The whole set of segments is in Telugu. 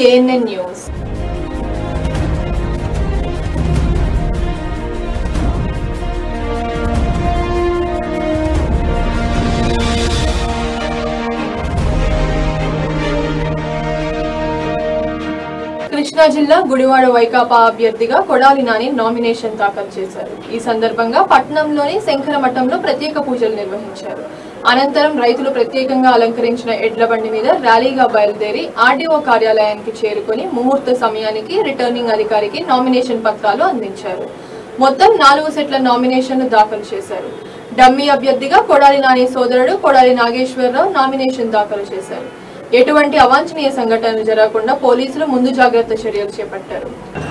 ఏఎన్ఎన్ న్యూస్ కృష్ణా జిల్లా గుడివాడ వైకాపా అభ్యర్థిగా కొడాలి నాని నామినేషన్ దాఖలు చేశారు ఈ సందర్భంగా పట్టణంలోని శంకర మఠంలో ప్రత్యేక పూజలు నిర్వహించారు అనంతరం రైతులు ప్రత్యేకంగా అలంకరించిన ఎడ్ల బండి మీద ర్యాలీగా బయలుదేరి ఆర్డీఓ కార్యాలయానికి చేరుకుని ముహూర్త సమయానికి రిటర్నింగ్ అధికారికి నామినేషన్ పత్రాలు అందించారు మొత్తం నాలుగు సెట్ల నామినేషన్లు దాఖలు చేశారు డమ్మీ అభ్యర్థిగా కొడాలి నాని సోదరుడు కొడాలి నాగేశ్వరరావు నామినేషన్ దాఖలు చేశారు ఎటువంటి అవాంఛనీయ సంఘటనలు జరగకుండా పోలీసులు ముందు జాగ్రత్త చర్యలు చేపట్టారు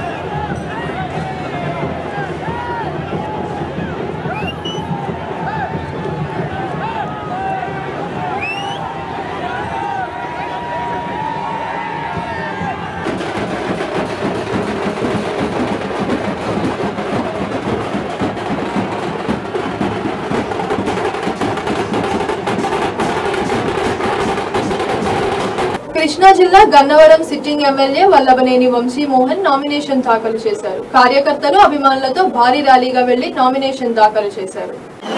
కృష్ణా జిల్లా Gannavaram sitting MLA Vallabhaneni Vamsi Mohan nomination దాఖలు చేశారు కార్యకర్తలు అభిమానులతో భారీ ర్యాలీగా వెళ్లి నామినేషన్ దాఖలు చేశారు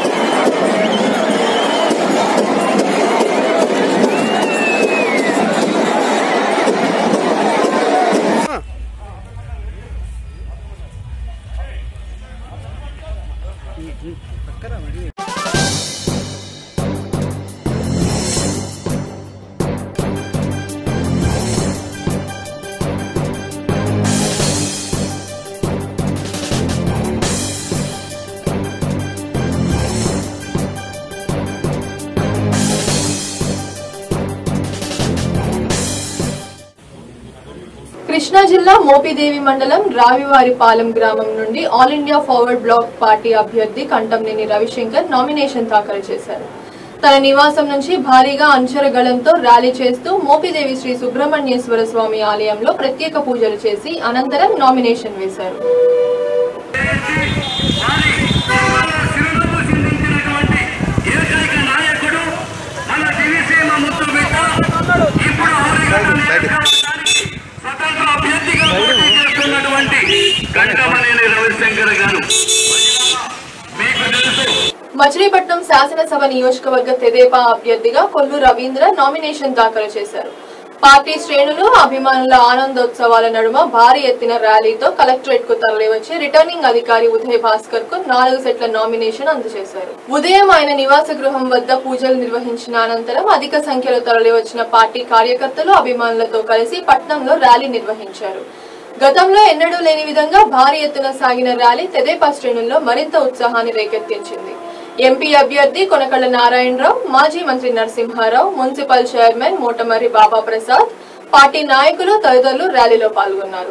కృష్ణా జిల్లా మోపిదేవి మండలం రావివారిపాలెం గ్రామం నుండి All India Forward Bloc party అభ్యర్థి కంటంనేని రవిశంకర్ నామినేషన్ దాఖలు చేశారు తన నివాసం నుంచి భారీగా అంచరగళంతో ర్యాలీ చేస్తూ మోపిదేవి శ్రీ సుబ్రహ్మణ్యేశ్వర స్వామి ఆలయంలో ప్రత్యేక పూజలు చేసి అనంతరం నామినేషన్ వేశారు చిరునవ్వు చిందించినటువంటి ఏకైక నాయకుడు మన దివిసీమ ముద్దు బిడ్డ ఇప్పుడు ఆరోగ్యానికి స్వతంత్ర అభ్యర్థిగా పోటీ చేస్తున్నటువంటి గంటమనేని రవిశంకర్ గారు మీకు తెలుసు మచిలీపట్నం శాసనసభ నియోజకవర్గ తెదేపా అభ్యర్థిగా కొల్లు రవీంద్ర నామినేషన్ దాఖలు చేశారు పార్టీ శ్రేణులు అభిమానుల ఆనందోత్సవాల నడుమ భారీ ఎత్తిన ర్యాలీతో కలెక్టరేట్ కు తరలివచ్చి రిటర్నింగ్ అధికారి ఉదయ్ భాస్కర్ కు నాలుగు సెట్ల నామినేషన్ అందజేశారు ఉదయం ఆయన నివాస గృహం వద్ద పూజలు నిర్వహించిన అనంతరం అధిక సంఖ్యలో తరలివచ్చిన పార్టీ కార్యకర్తలు అభిమానులతో కలిసి పట్నంలో ర్యాలీ నిర్వహించారు గతంలో ఎన్నడూ లేని విధంగా భారీ ఎత్తున సాగిన ర్యాలీ తెదేపా శ్రేణుల్లో మరింత ఉత్సాహాన్ని రేకెత్తించింది ఎంపీ అభ్యర్థి కొనకళ్ళ నారాయణరావు మాజీ మంత్రి Narasimha Rao municipal chairman Motamarri Baba Prasad party నాయకులు తదితరులు ర్యాలీలో పాల్గొన్నారు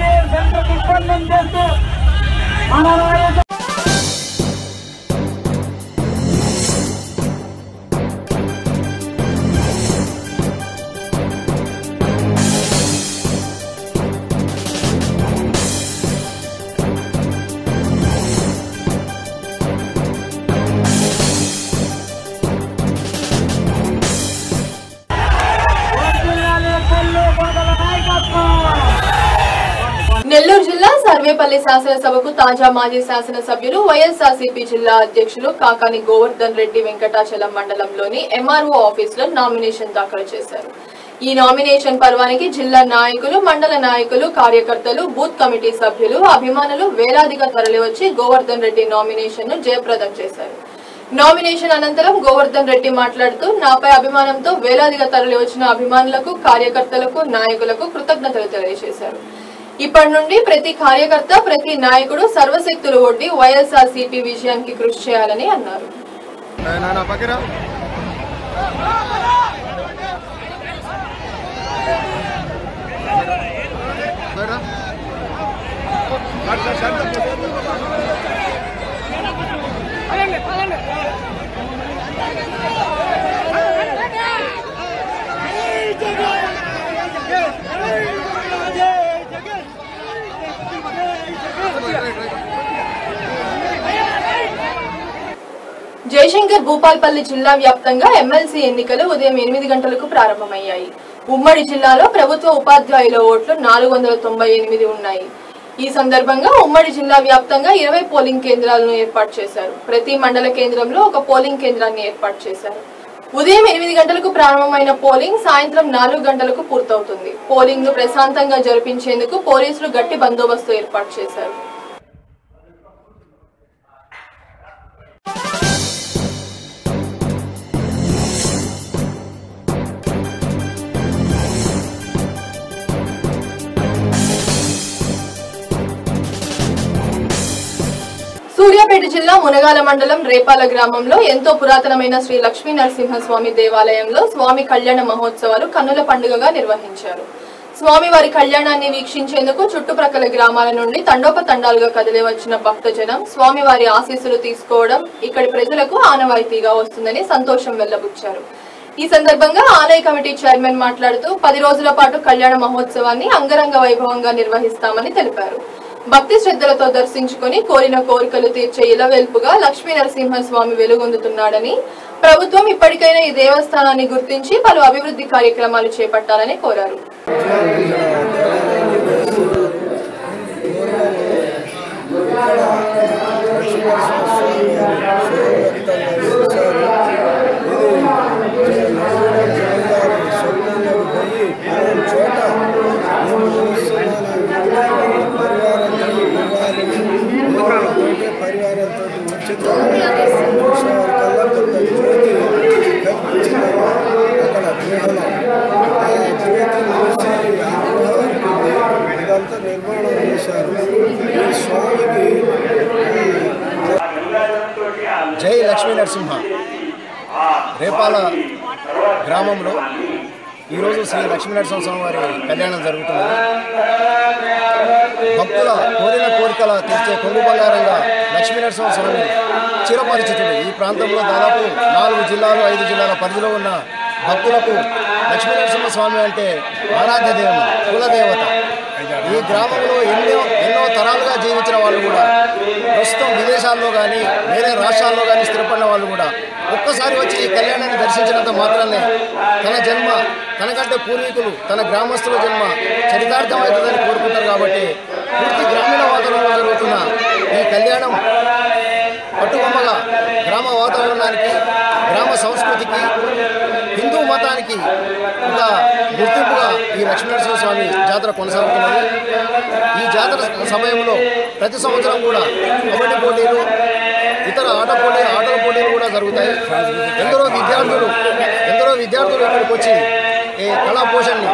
నెల్లూరు జిల్లా సర్వేపల్లి శాసనసభకు తాజా మాజీ శాసనసభ్యులు వైఎస్ఆర్సీపీ జిల్లా అధ్యక్షులు కాకాని గోవర్ధన్ రెడ్డి వెంకటాచలం మండలంలోని ఎంఆర్ఓ ఆఫీసులో నామినేషన్ దాఖలు చేశారు ఈ నామినేషన్ పర్వానికి జిల్లా నాయకులు మండల నాయకులు కార్యకర్తలు బూత్ కమిటీ సభ్యులు అభిమానులు వేలాదిగా తరలివచ్చి గోవర్ధన్ రెడ్డి నామినేషన్ ను జయప్రదం చేశారు నామినేషన్ అనంతరం గోవర్ధన్ రెడ్డి మాట్లాడుతూ నాపై అభిమానంతో వేలాదిగా తరలివచ్చిన అభిమానులకు కార్యకర్తలకు నాయకులకు కృతజ్ఞతలు తెలియజేశారు ఇప్పటి నుండి ప్రతి కార్యకర్త ప్రతి నాయకుడు సర్వశక్తులు ఒడ్డి వైఎస్ఆర్ సిపి విజయానికి కృషి చేయాలని అన్నారు నాన్న పక్కరా జయశంకర్ భూపాల్పల్లి జిల్లా వ్యాప్తంగా ఎమ్మెల్సీ ఎన్నికలు ఉదయం ఎనిమిది గంటలకు ప్రారంభమయ్యాయి ఉమ్మడి జిల్లాలో ప్రభుత్వ ఉపాధ్యాయుల ఓట్లు నాలుగు వందల తొంభై ఎనిమిది ఉన్నాయి ఈ సందర్భంగా ఉమ్మడి జిల్లా వ్యాప్తంగా ఇరవై పోలింగ్ కేంద్రాలను ఏర్పాటు చేశారు ప్రతి మండల కేంద్రంలో ఒక పోలింగ్ కేంద్రాన్ని ఏర్పాటు చేశారు ఉదయం ఎనిమిది గంటలకు ప్రారంభమైన పోలింగ్ సాయంత్రం నాలుగు గంటలకు పూర్తవుతుంది పోలింగ్ ను ప్రశాంతంగా జరిపించేందుకు పోలీసులు గట్టి బందోబస్తు ఏర్పాటు చేశారు సూర్యాపేట జిల్లా మునగాల మండలం రేపాల గ్రామంలో ఎంతో పురాతనమైన శ్రీ లక్ష్మీ నరసింహస్వామి దేవాలయంలో స్వామి కళ్యాణ మహోత్సవాలు కన్నుల పండుగగా నిర్వహించారు స్వామివారి కళ్యాణాన్ని వీక్షించేందుకు చుట్టుప్రక్కల గ్రామాల నుండి తండోపతండాలుగా కదిలి వచ్చిన భక్తజనం స్వామివారి ఆశీస్సులు తీసుకోవడం ఇక్కడి ప్రజలకు ఆనవాయితీగా వస్తుందని సంతోషం వెల్లబుచ్చారు ఈ సందర్భంగా ఆలయ కమిటీ చైర్మన్ మాట్లాడుతూ పది రోజుల పాటు కళ్యాణ మహోత్సవాన్ని అంగరంగ వైభవంగా నిర్వహిస్తామని తెలిపారు భక్తి శ్రద్ధలతో దర్శించుకుని కోరిన కోరికలు తీర్చే ఇలవెల్పుగా లక్ష్మీ నరసింహస్వామి వెలుగొందుతున్నాడని ప్రభుత్వం ఇప్పటికైనా ఈ దేవస్థానాన్ని గుర్తించి పలు అభివృద్ధి కార్యక్రమాలు చేపట్టాలని కోరారు పరివారంతో ఉచిత కళ్ళ జ్యోతి కనిపించింది అక్కడ గృహలో ఆ జ్యోతిని చూసి ఆ గృహానికి ఇదంతా నిర్మాణం చేశారు ఈ స్వామికి జై లక్ష్మీ నరసింహ రేపాల గ్రామంలో ఈరోజు శ్రీ లక్ష్మీ నరసింహస్వామి వారి కళ్యాణం జరుగుతున్నది భక్తుల కోరిన కోరికల తీర్చే కొంగు బంగారంగా లక్ష్మీ నరసింహస్వామి చిరపరిచితుడు ఈ ప్రాంతంలో దాదాపు నాలుగు జిల్లాలు ఐదు జిల్లాల పరిధిలో ఉన్న భక్తులకు లక్ష్మీ నరసింహస్వామి అంటే ఆరాధ్య దేవుడు కులదేవత ఈ గ్రామంలో ఎన్నో ఎన్నో తరాలుగా జీవించిన వాళ్ళు కూడా ప్రస్తుతం విదేశాల్లో కానీ వేరే రాష్ట్రాల్లో కానీ స్థిరపడిన వాళ్ళు కూడా ఒక్కసారి వచ్చి ఈ కళ్యాణాన్ని దర్శించినంత మాత్రమే తన జన్మ తనకంటే పూర్వీకులు తన గ్రామస్తుల జన్మ చరితార్థమవుతుందని కోరుకుంటారు కాబట్టి పూర్తి గ్రామీణ వాతావరణంలో జరుగుతున్న ఈ కళ్యాణం పట్టుబొమ్మగా గ్రామ వాతావరణానికి గ్రామ సంస్కృతికి హిందూ మతానికి ఒక గుర్తింపుగా ఈ లక్ష్మీనరసింహ స్వామి జాతర కొనసాగుతున్నది ఈ జాతర సమయంలో ప్రతి సంవత్సరం కూడా కబడ్డీ పోటీలు ఇతర ఆట పోటీ ఆటల పోటీలు కూడా జరుగుతాయి ఎందరో విద్యార్థులు ఎందరో విద్యార్థులు ఇక్కడికి వచ్చి ఈ కళా పోషణని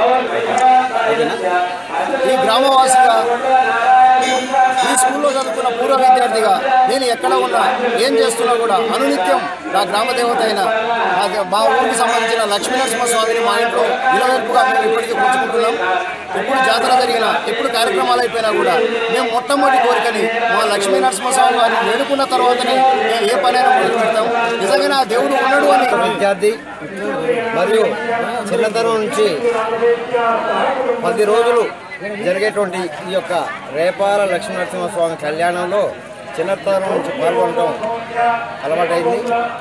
ఈ గ్రామవాసిగా ఈ స్కూల్లో చదువుకున్న పూర్వ విద్యార్థిగా నేను ఎక్కడ ఉన్నా ఏం చేస్తున్నా కూడా అనునిత్యం నా గ్రామ దేవత అయిన నా దే- మా ఊరికి సంబంధించిన లక్ష్మీ నరసింహస్వామిని మా ఇంట్లో ఇలవెల్పుగా మేము ఇప్పటికీ కూర్చుకుంటున్నాం ఇప్పుడు జాతర జరిగిన ఎప్పుడు కార్యక్రమాలు అయిపోయినా కూడా మేము మొట్టమొదటి కోరికని మా లక్ష్మీ నరసింహస్వామి వారిని వేడుకున్న తర్వాతనే మేము ఏ పనైనా మొదలు పెడతాం నిజంగా నా దేవుడు ఉన్నాడు అని విద్యార్థి మరియు చిన్నతనం నుంచి పది రోజులు జరిగేటువంటి ఈ యొక్క రేపాల లక్ష్మీనరసింహస్వామి కళ్యాణంలో చిన్నతనం నుంచి పాల్గొనడం అలవాటైంది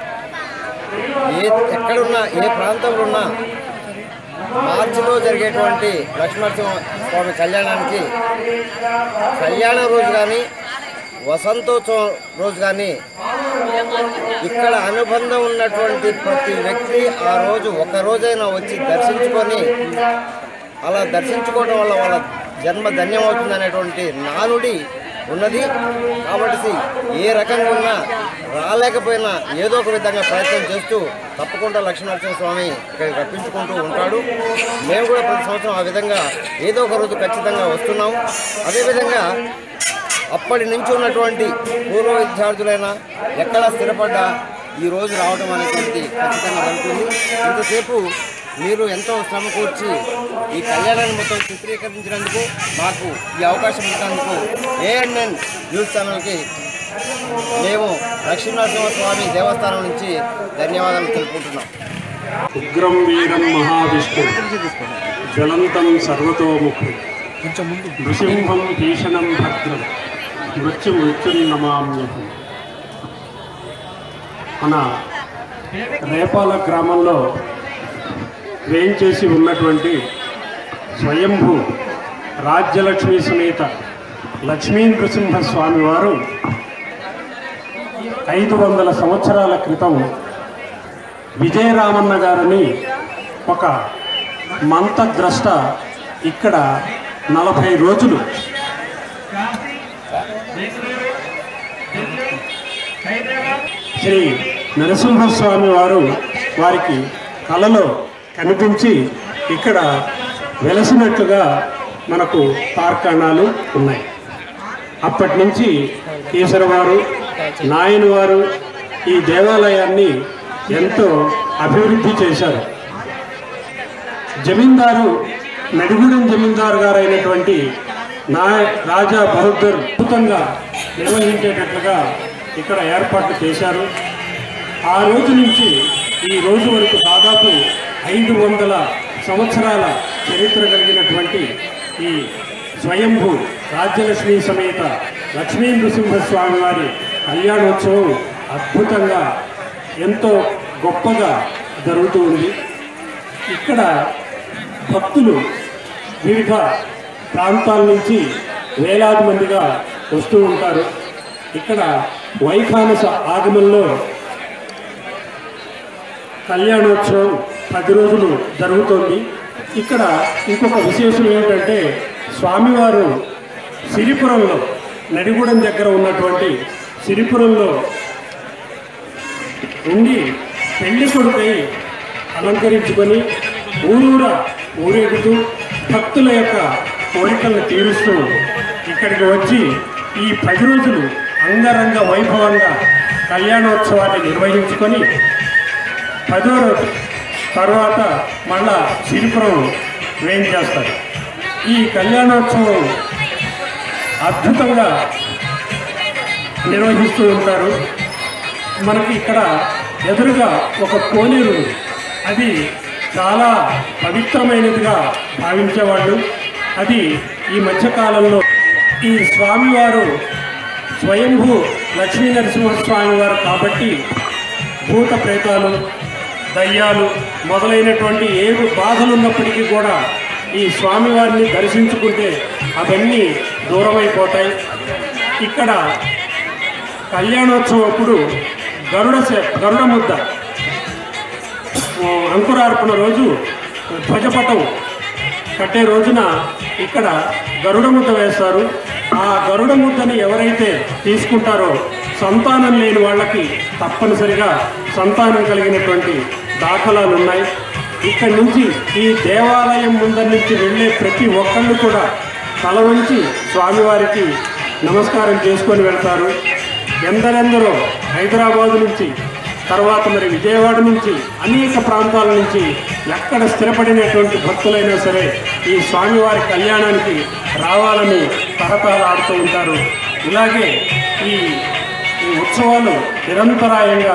ఏ ఎక్కడున్నా ఏ ప్రాంతంలో ఉన్నా మార్చిలో జరిగేటువంటి లక్ష్మీనరసింహ స్వామి కళ్యాణానికి కళ్యాణ రోజు కానీ వసంతోత్సవం రోజు కానీ ఇక్కడ అనుబంధం ఉన్నటువంటి ప్రతి వ్యక్తి ఆ రోజు ఒక రోజైనా వచ్చి దర్శించుకొని అలా దర్శించుకోవడం వల్ల వాళ్ళ జన్మ ధన్యమవుతుంది అనేటువంటి నానుడి ఉన్నది కాబట్టి ఏ రకంగా ఉన్నా రాలేకపోయినా ఏదో ఒక విధంగా ప్రయత్నం చేస్తూ తప్పకుండా లక్ష్మీనరసింహ స్వామి ఇక్కడికి రప్పించుకుంటూ ఉంటాడు మేము కూడా ప్రతి సంవత్సరం ఆ విధంగా ఏదో ఒక రోజు ఖచ్చితంగా వస్తున్నాం అదేవిధంగా అప్పటి నుంచి ఉన్నటువంటి పూర్వ విద్యార్థులైనా ఎక్కడ స్థిరపడ్డా ఈ రోజు రావడం అనేటువంటిది ఖచ్చితంగా జరుగుతుంది ఇంతసేపు మీరు ఎంతో శ్రమ కూర్చి ఈ కళ్యాణాన్ని మొత్తం చిత్రీకరించినందుకు మాకు ఈ అవకాశం ఇచ్చినందుకు ఏఎన్ఎన్ న్యూస్ ఛానల్కి మేము లక్ష్మీనరసింహ స్వామి దేవస్థానం నుంచి ధన్యవాదాలు తెలుపుకుంటున్నాం ఉగ్రం వీరం మహావిష్ణు జ్వలంతం సర్వతోముఖం నృసింహం భీషణం భద్రం మృత్యు మృత్యుం నమామ్యహం మన రేపాల గ్రామంలో వేయించేసి ఉన్నటువంటి స్వయంభూ రాజ్యలక్ష్మి సమేత లక్ష్మీ నృసింహ స్వామి వారు ఐదు వందల సంవత్సరాల క్రితం విజయరామన్న గారిని ఒక మంతద్రష్ట ఇక్కడ నలభై రోజులు శ్రీ నరసింహస్వామి వారు వారికి కలలో కనిపించి ఇక్కడ వెలసినట్లుగా మనకు తార్కాణాలు ఉన్నాయి అప్పటి నుంచి ఈశ్వరవారు నాయన వారు ఈ దేవాలయాన్ని ఎంతో అభివృద్ధి చేశారు జమీందారు నడిగూడెం జమీందారు గారు అయినటువంటి నా రాజా బహదూర్ అద్భుతంగా నిర్వహించేటట్లుగా ఇక్కడ ఏర్పాట్లు చేశారు ఆ రోజు నుంచి ఈ రోజు వరకు దాదాపు ఐదు వందల సంవత్సరాల చరిత్ర కలిగినటువంటి ఈ స్వయంభూ రాజ్యలక్ష్మి సమేత లక్ష్మీ నృసింహస్వామి వారి కళ్యాణోత్సవం అద్భుతంగా ఎంతో గొప్పగా జరుగుతూ ఉంది ఇక్కడ భక్తులు వివిధ ప్రాంతాల నుంచి వేలాది మందిగా వస్తూ ఉంటారు ఇక్కడ వైఖానస ఆగమంలో కళ్యాణోత్సవం పది రోజులు జరుగుతోంది ఇక్కడ ఇంకొక విశేషం ఏంటంటే స్వామివారు సిరిపురంలో నడిగూడెం దగ్గర ఉన్నటువంటి సిరిపురంలో ఉండి పెళ్లి కొడుకై అలంకరించుకొని ఊరూరా ఊరేగుతూ భక్తుల యొక్క కోరికలను తీరుస్తూ ఇక్కడికి వచ్చి ఈ పది రోజులు అంగరంగ వైభవంగా కళ్యాణోత్సవాన్ని నిర్వహించుకొని పదో రోజు తర్వాత మళ్ళా సిరిపురం వేయించేస్తారు ఈ కళ్యాణోత్సవం అద్భుతంగా నిర్వహిస్తూ ఉంటారు మనకి ఇక్కడ ఎదురుగా ఒక కోనేరు ఉంది. అది చాలా పవిత్రమైనదిగా భావించేవాళ్ళు అది ఈ మధ్యకాలంలో ఈ స్వామివారు స్వయంభూ లక్ష్మీ నరసింహస్వామి వారు కాబట్టి భూత ప్రేతాలు దయ్యాలు మొదలైనటువంటి ఏ బాధలు ఉన్నప్పటికీ కూడా ఈ స్వామివారిని దర్శించుకుంటే అవన్నీ దూరమైపోతాయి ఇక్కడ కళ్యాణోత్సవం అప్పుడు గరుడ సే- గరుడ ముద్ద ఆ, అంకురార్పణ రోజు ధ్వజపటం కట్టే రోజున ఇక్కడ గరుడ ముద్ద వేస్తారు ఆ గరుడ ముద్దని ఎవరైతే తీసుకుంటారో సంతానం లేని వాళ్ళకి తప్పనిసరిగా సంతానం కలిగినటువంటి దాఖలాలు ఉన్నాయి ఇక్కడి నుంచి ఈ దేవాలయం ముందర నుంచి వెళ్ళే ప్రతి ఒక్కళ్ళు కూడా తల వంచి స్వామివారికి నమస్కారం చేసుకొని వెళ్తారు ఎందరెందరో హైదరాబాదు నుంచి తర్వాత మరి విజయవాడ నుంచి అనేక ప్రాంతాల నుంచి ఎక్కడ స్థిరపడినటువంటి భక్తులైనా సరే ఈ స్వామివారి కళ్యాణానికి రావాలని తరతరాలు ఆడుతూ ఉంటారు ఇలాగే ఈ ఈ ఉత్సవాలు నిరంతరాయంగా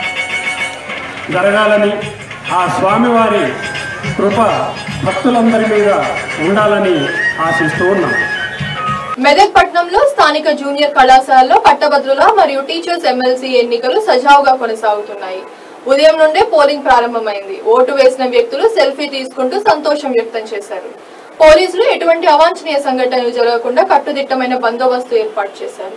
జరగాలని ఆ స్వామివారి కృప భక్తులందరి మీద ఉండాలని ఆశిస్తూ ఉన్నాం మెదక్ పట్నంలో స్థానిక జూనియర్ కళాశాలలో పట్టభద్రుల మరియు టీచర్స్ ఎమ్మెల్సీ ఎన్నికలు సజావుగా కొనసాగుతున్నాయి ఉదయం నుండే పోలింగ్ ప్రారంభమైంది ఓటు వేసిన వ్యక్తులు సెల్ఫీ తీసుకుంటూ సంతోషం వ్యక్తం చేశారు పోలీసులు ఎటువంటి అవాంఛనీయ సంఘటనలు జరగకుండా కట్టుదిట్టమైన బందోబస్తు ఏర్పాటు చేశారు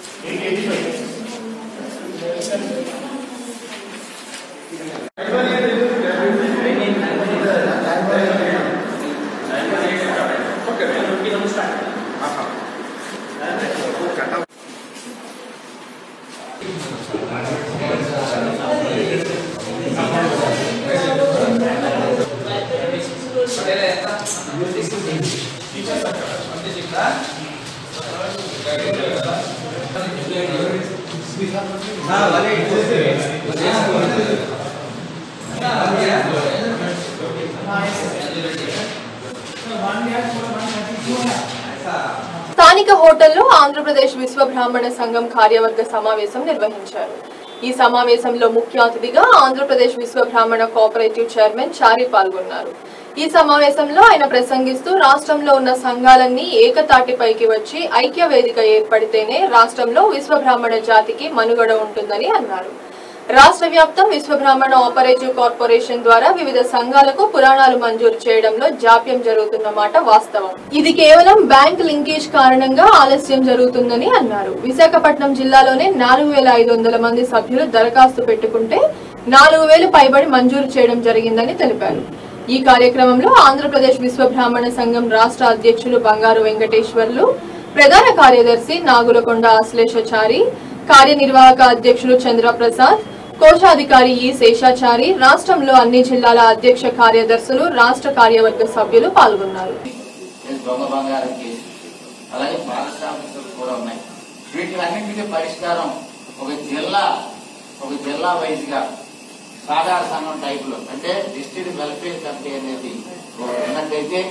స్థానిక హోటల్లో ఆంధ్రప్రదేశ్ విశ్వ బ్రాహ్మణ సంఘం కార్యవర్గ సమావేశం నిర్వహించారు ఈ సమావేశంలో ముఖ్య అతిథిగా ఆంధ్రప్రదేశ్ విశ్వ బ్రాహ్మణ కోఆపరేటివ్ చైర్మన్ చారి పాల్గొన్నారు ఈ సమావేశంలో ఆయన ప్రసంగిస్తూ రాష్ట్రంలో ఉన్న సంఘాలన్నీ ఏకతాటిపైకి వచ్చి ఐక్య వేదిక ఏర్పడితేనే రాష్ట్రంలో విశ్వ బ్రాహ్మణ జాతికి మనుగడ ఉంటుందని అన్నారు రాష్ట్ర వ్యాప్తం విశ్వబ్రాహ్మణ ఆపరేటివ్ కార్పొరేషన్ ద్వారా వివిధ సంఘాలకు పురాణాలు మంజూరు చేయడంలో జాప్యం జరుగుతున్న మాట వాస్తవం ఇది కేవలం బ్యాంక్ లింకేజ్ కారణంగా ఆలస్యం జరుగుతుందని అన్నారు విశాఖపట్నం జిల్లాలోనే నాలుగు వేల ఐదు వందల మంది సభ్యులు దరఖాస్తు పెట్టుకుంటే నాలుగు వేలు పైబడి మంజూరు చేయడం జరిగిందని తెలిపారు ఈ కార్యక్రమంలో ఆంధ్రప్రదేశ్ విశ్వబ్రాహ్మణ సంఘం రాష్ట్ర అధ్యక్షులు బంగారు వెంకటేశ్వర్లు ప్రధాన కార్యదర్శి నాగులకొండ ఆశ్లేషచారి కార్యనిర్వాహక అధ్యక్షులు చంద్రప్రసాద్ కోశాధికారి ఈ శేషాచారి రాష్ట్రంలో అన్ని జిల్లాల అధ్యక్ష కార్యదర్శులు రాష్ట్ర కార్యవర్గ సభ్యులు పాల్గొన్నారు ఇది దొంగ బంగారం కేసు అలాగే పారిశ్రామికలు కూడా ఉన్నాయి వీటిలన్నింటికీ పరిష్కారం ఒక జిల్లా ఒక జిల్లా వైజ్ గా సాధారణ సంఘం టైప్ లో అంటే డిస్ట్రిక్ట్ వెల్ఫేర్ కమిటీ అనేది ఉన్నట్టయితే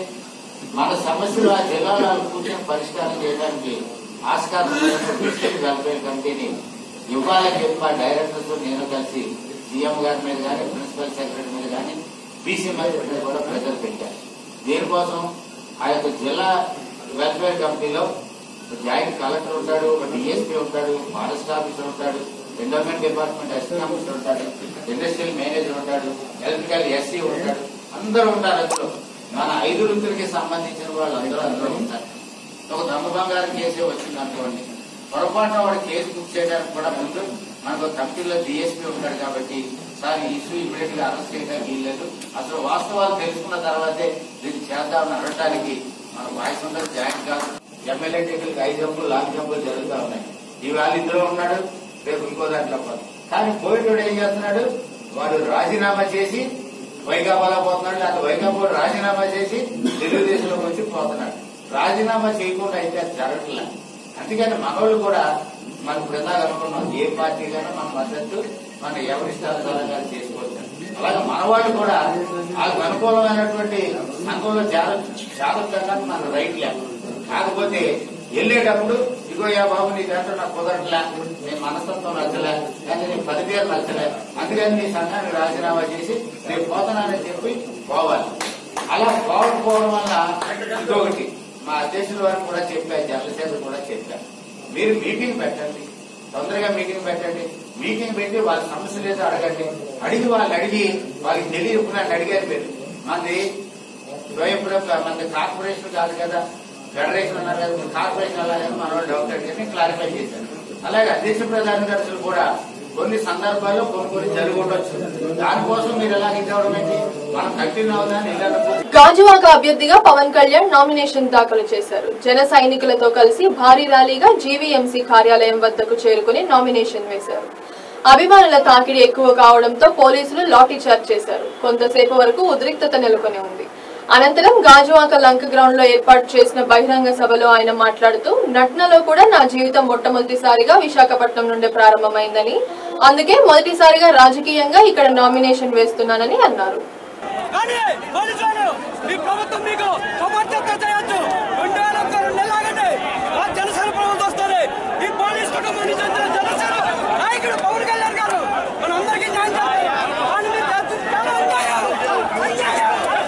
మన సమస్యలు ఆ జిల్లాలో కూర్చొని పరిష్కారం చేయడానికి ఆస్కారం ఉన్నటువంటి డిస్ట్రిక్ట్ వెల్ఫేర్ కమిటీని ఇవ్వాలని చెప్పి మా డైరెక్టర్తో నేను కలిసి సీఎం గారి మీద కానీ ప్రిన్సిపల్ సెక్రటరీ మీద కానీ బీసీ మంత్రి మీద కూడా ప్రెజర్ పెట్టారు దీనికోసం ఆ యొక్క జిల్లా వెల్ఫేర్ కమిటీలో జాయింట్ కలెక్టర్ ఉంటాడు ఒక డిఎస్పీ ఉంటాడు ఫారెస్ట్ ఆఫీసర్ ఉంటాడు ఎండోమెంట్ డిపార్ట్మెంట్ అసిస్టెంట్ ఆఫీసర్ ఉంటాడు ఇండస్ట్రియల్ మేనేజర్ ఉంటాడు ఎలక్ట్రికల్ ఎస్సీ ఉంటాడు అందరూ ఉంటారు అందులో మన ఐదు వృత్తులకి సంబంధించిన వాళ్ళు అందరూ అందులో ఉంటారు ఒక దొంగ బంగారం కేసే వచ్చింది అనుకోండి పొరపాటున వాడు కేసు బుక్ చేయడానికి కూడా ముందు మనకు కమిటీలో డిఎస్పీ ఉంటాడు కాబట్టి సార్ ఈ ఇష్యూ ఇమీడియట్ గా అరెస్ట్ చేయడానికి వీల్లేదు అసలు వాస్తవాలు తెలుసుకున్న తర్వాతే దీన్ని చేద్దామని అనడానికి మన వాయిస్ ఉండదు జాయింట్ కాదు ఎమ్మెల్యే టికెట్కి ఐదు జంపులు లాంగ్ జంపులు జరుగుతూ ఉన్నాయి ఇవాళ ఇందులో ఉన్నాడు రేపు ఇంకో దాంట్లో పోతాడు కానీ పోయేటోడు ఏం చేస్తున్నాడు వాడు రాజీనామా చేసి వైకాపాలో పోతున్నాడు లేకపోతే వైకాపా రాజీనామా చేసి తెలుగుదేశంలోకి వచ్చి పోతున్నాడు రాజీనామా చేయకుండా అయితే అది జరగట్లే అందుకని మనోళ్ళు కూడా మనకు ప్రధాన అనుకున్నాం ఏ పార్టీకైనా మన మద్దతు మన ఎవరిష్టానుసారంగా చేసుకోవచ్చు అలాగే మన వాళ్ళు కూడా వాళ్ళకు అనుకూలమైనటువంటి సంఘంలో చేర చేరడానికి మన రైట్ లేదు కాకపోతే వెళ్ళేటప్పుడు ఇగో యా బాబు నీ దాంట్లో నాకు కుదరట్లే నీ మనస్తత్వం నచ్చలే కానీ నీ పనితీరు నచ్చలే అందుకని నీ సంఘాన్ని రాజీనామా చేసి రేపు పోతున్నానని చెప్పి పోవాలి అలా పోవకపోవడం వల్ల ఇంకొకటి మా అధ్యక్షుల వారు కూడా చెప్పారు జనసేన కూడా చెప్పారు మీరు మీటింగ్ పెట్టండి తొందరగా మీటింగ్ పెట్టండి మీటింగ్ పెట్టి వాళ్ళ సమస్యలు ఏదో అడగండి అడిగి వాళ్ళు అడిగి వాళ్ళకి తెలియకుండా నన్ను అడిగారు మీరు మంది స్వయంపురం మనది కార్పొరేషన్ కాదు కదా ఫెడరేషన్ అన్నారు కదా మీరు కార్పొరేషన్ అలాగని మన వాళ్ళు డౌట్ అడిగి క్లారిఫై చేశారు అలాగే అధ్యక్ష ప్రధాన దర్శులు కూడా కొన్ని సందర్భాల్లో కొన్ని కొన్ని జరిగి ఉండొచ్చు దానికోసం మీరు ఎలా ఇవ్వడం ఏంటి మనం కంటిన్యూ అవుదాన్ని ఇళ్ళకు గాజువాక అభ్యర్థిగా పవన్ కళ్యాణ్ నామినేషన్ దాఖలు చేశారు జన సైనికులతో కలిసి భారీ ర్యాలీగా జీవీఎంసీ కార్యాలయం వద్దకు చేరుకుని నామినేషన్ వేశారు అభిమానుల తాకిడి ఎక్కువ కావడంతో పోలీసులు లాఠీ చార్జ్ చేశారు కొంతసేపు వరకు ఉద్రిక్తత నెలకొని ఉంది అనంతరం గాజువాక లంక గ్రౌండ్ లో ఏర్పాటు చేసిన బహిరంగ సభలో ఆయన మాట్లాడుతూ నటనలో కూడా నా జీవితం మొట్టమొదటిసారిగా విశాఖపట్నం నుండే ప్రారంభమైందని అందుకే మొదటిసారిగా రాజకీయంగా ఇక్కడ నామినేషన్ వేస్తున్నానని అన్నారు కానీ పోలీసులు మీ ప్రభుత్వం మీకు సమర్థత చేయొచ్చు రెండు వేల ఒక్క రెండు నెలలు ఆగండి ఆ జనసేన ప్రభుత్వం వస్తుంది ఈ పోలీస్ కుటుంబాన్ని చెందిన జనసేన నాయకుడు పవన్ కళ్యాణ్ గారు మన అందరికీ న్యాయం చేస్తారు కానీ మీరు చేస్తున్న చాలా అన్యాయం. అన్యాయం.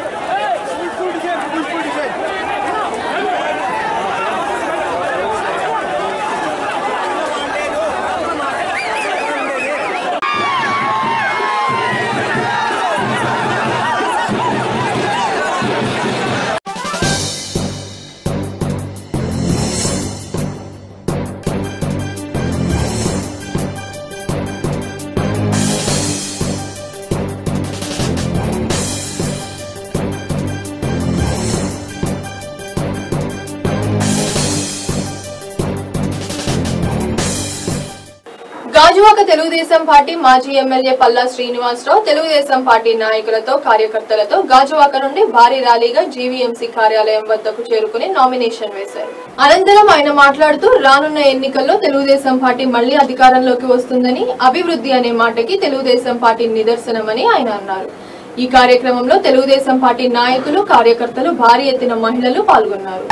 గాజువాక తెలుగుదేశం పార్టీ మాజీ ఎమ్మెల్యే పల్లా శ్రీనివాసరావు తెలుగుదేశం పార్టీ నాయకులతో కార్యకర్తలతో గాజువాక నుండి భారీ ర్యాలీగా జీవీఎంసీ కార్యాలయం వద్దకు చేరుకుని నామినేషన్ వేశారు అనంతరం ఆయన మాట్లాడుతూ రానున్న ఎన్నికల్లో తెలుగుదేశం పార్టీ మళ్లీ అధికారంలోకి వస్తుందని అభివృద్ధి అనే మాటకి తెలుగుదేశం పార్టీ నిదర్శనమని ఆయన అన్నారు ఈ కార్యక్రమంలో తెలుగుదేశం పార్టీ నాయకులు కార్యకర్తలు భారీ ఎత్తున మహిళలు పాల్గొన్నారు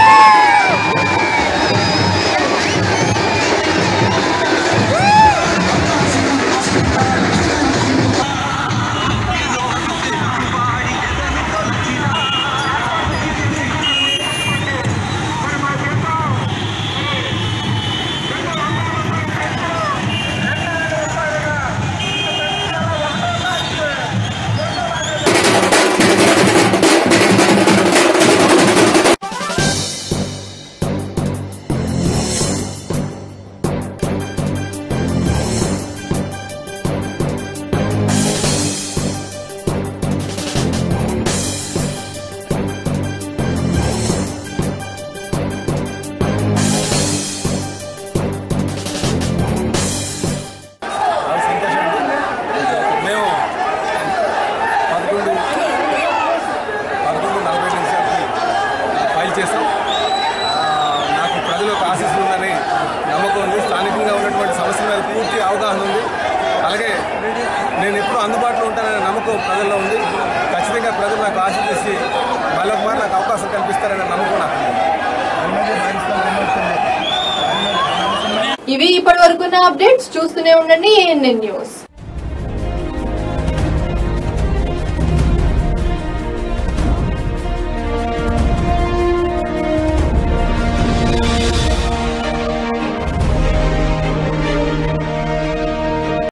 నమ్మకం ఉంది స్థానికంగా ఉన్నటువంటి సమస్యల మీద పూర్తి అవగాహన ఉంది అలాగే నేను ఎప్పుడూ అందుబాటులో ఉంటాననే నమ్మకం ప్రజల్లో ఉంది ఖచ్చితంగా ప్రజలు నాకు ఆశీర్వదించి మళ్ళొక మారు నాకు అవకాశం కల్పిస్తారనే నమ్మకం నాకు ఉంది ఇవి ఇప్పటి వరకున్న అప్డేట్స్ చూస్తూనే ఉండండి ఏఎన్ఎన్ న్యూస్